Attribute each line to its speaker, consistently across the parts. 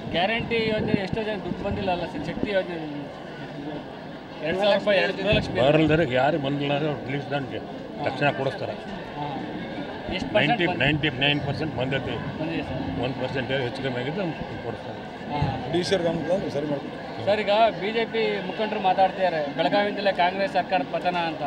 Speaker 1: guarantee ಯೋಜನೆ ಎಷ್ಟೋ ಜನ ದುಡ್ಡು ಬಂದಿಲ್ಲ ಅಲ್ಲ ಸರ್ ಶಕ್ತಿ ಯೋಜನೆ ಎರಡು ಸಾವಿರ ರೂಪಾಯಿ ಎರಡು ಮೂರು ಲಕ್ಷ
Speaker 2: ಬರಲ್ದರೆ ಯಾರು ಬಂದಿಲ್ಲ ಅಂದ್ರೆ ಅವ್ರು ರಿಲೀಸ್ ದಂಡ್ಗೆ ತಕ್ಷಣ ಕೊಡಿಸ್ತಾರೆ
Speaker 1: ಎಷ್ಟು
Speaker 2: ninety
Speaker 1: percent
Speaker 2: ninety nine percent ಬಂದೈತಿ
Speaker 1: ಬಂದಿದೆ ಸರ್
Speaker 2: ಒಂದು ಪರ್ಸೆಂಟ್ ಹೆಚ್ಚು ಕಮ್ಮಿ ಆಗಿದ್ದು ಅವ್ರು ಕೊಡಿಸ್ತಾರೆ
Speaker 1: ಹಾಂ
Speaker 3: ಡಿ ಸಿ ಗಮನಕ್ಕೆ ಸರಿ ಮಾಡ್ತೀವಿ
Speaker 1: ಸರ್ ಈಗ ಬಿ ಜೆ ಪಿ ಮುಖಂಡರು ಮಾತಾಡ್ತಿದ್ದಾರೆ ಬೆಳಗಾವಿಯಿಂದಲೇ ಕಾಂಗ್ರೆಸ್ ಸರ್ಕಾರದ ಪತನ ಅಂತ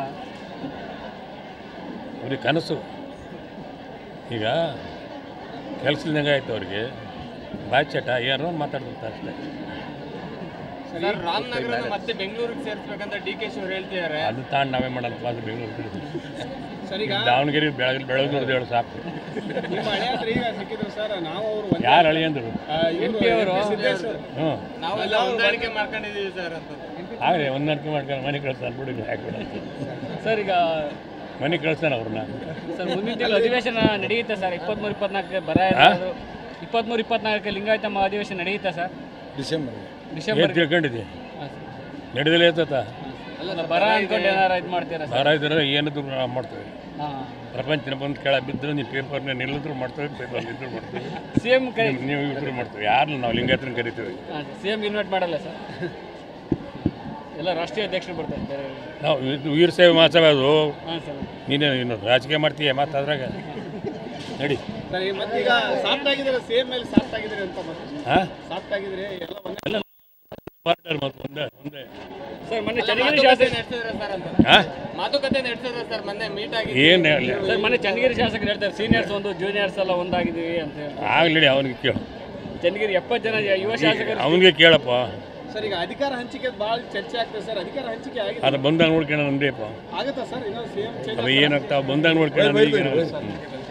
Speaker 2: ಅವ್ರಿಗೆ ಕನಸು ಈಗ ಕೆಲಸದಂಗೆ ಆಯ್ತು ಅವ್ರಿಗೆ ಬಾಯ್ಚಟ ಏನೋ ಮಾತಾಡ್ತಾರೆ ಅಷ್ಟೇ
Speaker 1: ಸರ್ ರಾಮನಗರ ಮತ್ತೆ ಬೆಂಗಳೂರಿಗೆ ಸೇರಿಸ್ಬೇಕಂತ ಡಿ ಕೆ ಶಿವರು ಹೇಳ್ತಿದ್ದಾರೆ
Speaker 2: ಅದು ತಾಂಡು ನಾವೇ ಮಾಡಲ್ಲ ಪಾಸ್ ಬೆಂಗಳೂರು
Speaker 1: ಸರ್ ಈಗ
Speaker 2: ದಾವಣಗೆರೆ ಬೆಳಗ್ಗೆ ಬೆಳಗ್ಗೆ ಹೇಳು ಸಾಕು
Speaker 1: ನಿಮ್ಮ ಹಳೆ ಹತ್ರ ಈಗ ಸಿಕ್ಕಿದ್ರು ಸರ್ ನಾವು ಅವರು
Speaker 2: ಯಾರು ಅಳಿಯಂದ್ರು
Speaker 1: ಎಂ ಪಿ ಅವರು
Speaker 2: ಹ್ಞೂ
Speaker 1: ನಾವೆಲ್ಲ ಹೊಂದಾಣಿಕೆ ಮಾಡ್ಕೊಂಡಿದ್ದೀವಿ ಸರ್ ಅಂತ
Speaker 2: ಆಗಲಿ ಹೊಂದಾಣಿಕೆ ಮಾಡ್ಕೊಂಡು ಮನೆ ಕಳಿಸ್ತಾನೆ ಬಿಡಿ ಹಾಕ್ಬಿಡ
Speaker 1: ಸರ್ ಈಗ
Speaker 2: ಮನೆ ಕಳಿಸ್ತಾನೆ ಅವ್ರನ್ನ
Speaker 1: ಸರ್ ಮುಂದಿನ ತಿಂಗಳು ಅಧಿವೇಶನ ನಡೆಯುತ್ತೆ ಸರ್ ಇಪ್ಪತ್ಮೂರು ಇಪ್ಪತ್ನಾಲ್ಕಕ್ಕೆ ಬರ ಇರೋದು ಇಪ್ಪತ್ಮೂರು ಇಪ್ಪತ್ನಾಲ್ಕಕ್ಕೆ ಲಿಂಗಾಯತಮ್ಮ ಅಧಿವೇಶನ ನಡೆಯುತ್ತೆ ಸರ್
Speaker 3: ಡಿಸೆಂಬರ್
Speaker 1: ಡಿಸೆಂಬರ್
Speaker 2: ಏನು ತಿಳ್ಕೊಂಡಿದ್ದೆ ನಡೆದಲೇ ಇರ್ತತ
Speaker 1: ಅಲ್ಲ ಬರ ಅನ್ಕೊಂಡು ಏನಾರ ಇದು ಮಾಡ್ತೀರಾ ಸರ್
Speaker 2: ಭಾರ ಇದ್ರೆ ಏನಿದ್ರು ನಾವು ಮಾಡ್ತೇವೆ
Speaker 1: ಹಾಂ
Speaker 2: ಪ್ರಪಂಚನ ಬಂದು ಕೆಳ ಬಿದ್ದರೆ ನೀವು ಪೇಪರ್ನ ನಿಲ್ಲಿದ್ರು ಮಾಡ್ತೇವೆ ಪೇಪರ್ ಇದ್ರು ಮಾಡ್ತೇವೆ
Speaker 1: ಸಿ ಎಂ ಕೈ
Speaker 2: ನೀವು- ನೀವು ಇದ್ರು ಮಾಡ್ತೇವೆ ಯಾರು ನಾವು ಲಿಂಗಾಯತನ ಕರಿತೀವಿ
Speaker 1: ಸಿ ಎಂ ಇನ್ವೈಟ್ ಮಾಡಲ್ಲ ಸರ್ ಎಲ್ಲ ರಾಷ್ಟ್ರೀಯ ಅಧ್ಯಕ್ಷರು ಬರ್ತಾರೆ ಬೇರೆ
Speaker 2: ನಾವು ಇದು ವೀರ ಸೇವೆ ಮಾಸವ ಅದು
Speaker 1: ಹಾಂ ಸರ್
Speaker 2: ನೀನು ಇನ್ನು ರಾಜಕೀಯ ಮಾಡ್ತೀಯ ಮತ್ತೆ ಅದ್ರಾಗ ನಡಿ
Speaker 1: ಸರ್ ಮತ್ತೆ ಈಗ ಸಾಫ್ಟ್ ಆಗಿದ್ದಾರೆ ಸಿ ಎಂ ಮೇಲೆ ಸಾಫ್ಟ್ ಆಗಿದ್ದಾರೆ ಅಂತ ಮತ್ತೆ
Speaker 2: ಹಾಂ
Speaker 1: ಸಾಫ್ಟ್ ಆಗಿದ್ರೆ ಎಲ್ಲ ಒಂದೇ
Speaker 2: ಪಾರ್ಟರ್ ಮತ್ತು ಒಂದೇ ಒಂದೇ
Speaker 1: ಸರ್ ಮೊನ್ನೆ ಚನ್ನಗಿರಿ ಶಾಸಕ ನಡೆಸಿದ್ರೆ ಸರ್ ಅಂತ
Speaker 2: ಹಾಂ
Speaker 1: ಮಾತುಕತೆ ನಡೆಸಿದ್ರೆ ಸರ್ ಮೊನ್ನೆ ಮೀಟ್ ಆಗಿ
Speaker 2: ಏನು ಹೇಳಿ
Speaker 1: ಸರ್ ಮೊನ್ನೆ ಚನ್ನಗಿರಿ ಶಾಸಕರು ಹೇಳ್ತಾರೆ ಸೀನಿಯರ್ಸ್ ಒಂದು ಜೂನಿಯರ್ಸ್ ಎಲ್ಲ ಒಂದಾಗಿದ್ದೀವಿ ಅಂತ ಹೇಳಿ
Speaker 2: ಆಗಲಿ ಅವನಿಗೆ ಕೇಳು
Speaker 1: ಚನ್ನಗಿರಿ ಎಪ್ಪತ್ತು ಜನ ಯುವ ಶಾಸಕರು
Speaker 2: ಅವನಿಗೆ ಕೇಳಪ್ಪ
Speaker 1: ಸರ್ ಈಗ ಅಧಿಕಾರ ಹಂಚಿಕೆ ಭಾಳ ಚರ್ಚೆ ಆಗ್ತದೆ ಸರ್ ಅಧಿಕಾರ ಹಂಚಿಕೆ ಆಗಿದೆ
Speaker 2: ಅದು ಬಂದಾಗ ನೋಡ್ಕೊಳ್ಳೋಣ ಅಂದ್ರಿಯಪ್ಪ
Speaker 1: ಆಗುತ್ತಾ ಸರ್ ಇನ್ನೊಂದು ಸಿ ಎಂ
Speaker 2: ಅದು ಏನಾಗ್ತಾವ ಬಂದಾಗ ನೋಡ್ಕೊಳ್ಳೋಣ ಈಗ